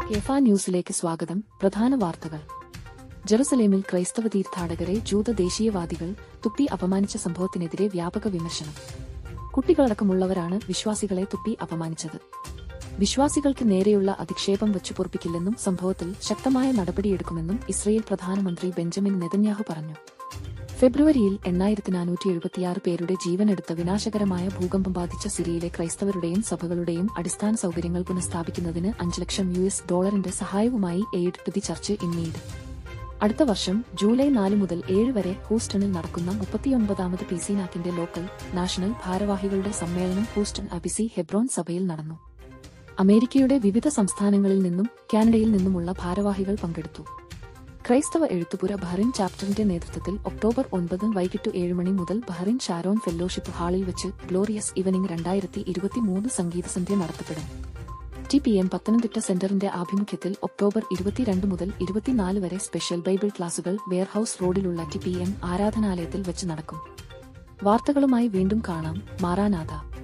എഫ ന്യൂസിലേക്ക് സ്വാഗതം പ്രധാന വാർത്തകൾ ജെറുസലേമിൽ ക്രൈസ്തവ തീർത്ഥാടകരെ ജൂത ദേശീയവാദികൾ തുപ്പി അപമാനിച്ച സംഭവത്തിനെതിരെ വ്യാപക വിമർശനം കുട്ടികളടക്കമുള്ളവരാണ് വിശ്വാസികളെ തുപ്പി അപമാനിച്ചത് വിശ്വാസികൾക്ക് നേരെയുള്ള അധിക്ഷേപം വച്ചു പൊറുപ്പിക്കില്ലെന്നും സംഭവത്തിൽ ശക്തമായ നടപടിയെടുക്കുമെന്നും ഇസ്രയേൽ പ്രധാനമന്ത്രി ബെഞ്ചമിൻ നെതന്യാഹു പറഞ്ഞു ഫെബ്രുവരിയിൽ എണ്ണായിരത്തി നാനൂറ്റി എഴുപത്തിയാറ് പേരുടെ ജീവനെടുത്ത വിനാശകരമായ ഭൂകമ്പം ബാധിച്ച സിറിയയിലെ ക്രൈസ്തവരുടെയും സഭകളുടെയും അടിസ്ഥാന സൗകര്യങ്ങൾ പുനഃസ്ഥാപിക്കുന്നതിന് അഞ്ച് ലക്ഷം യു എസ് ഡോളറിന്റെ സഹായവുമായി aid to the church in need അടുത്ത വർഷം ജൂലൈ നാല് മുതൽ ഏഴ് വരെ ഹൂസ്റ്റണിൽ നടക്കുന്ന മുപ്പത്തിയൊൻപതാമത് പി സി നാക്കിന്റെ ലോക്കൽ നാഷണൽ ഭാരവാഹികളുടെ സമ്മേളനം ഹൂസ്റ്റൺ അബിസി ഹെബ്രോൻ സഭയിൽ നടന്നു അമേരിക്കയുടെ വിവിധ സംസ്ഥാനങ്ങളിൽ നിന്നും കാനഡയിൽ നിന്നുമുള്ള ഭാരവാഹികൾ പങ്കെടുത്തു ക്രൈസ്തവ എഴുത്തുപുര ബഹറിൻ ചാപ്റ്ററിന്റെ നേതൃത്വത്തിൽ ഒക്ടോബർ ഒൻപത് വൈകിട്ട് ഏഴ് മണി മുതൽ ബഹറിൻ ഷാരോൺ ഫെല്ലോഷിപ്പ് ഹാളിൽ വെച്ച് ഗ്ലോറിയസ് ഇവനിംഗ് രണ്ടായിരത്തി ഇരുപത്തിമൂന്ന് സംഗീതസന്ധ്യ നടത്തപ്പെടും ടി പി എം പത്തനംതിട്ട സെന്ററിന്റെ ആഭിമുഖ്യത്തിൽ ഒക്ടോബർ ഇരുപത്തിരണ്ട് മുതൽ ഇരുപത്തിനാല് വരെ സ്പെഷ്യൽ ബൈബിൾ ക്ലാസുകൾ വെയർഹൌസ് റോഡിലുള്ള ടി പി എം ആരാധനാലയത്തിൽ വെച്ച് നടക്കും വാർത്തകളുമായി വീണ്ടും കാണാം മാറാനാഥ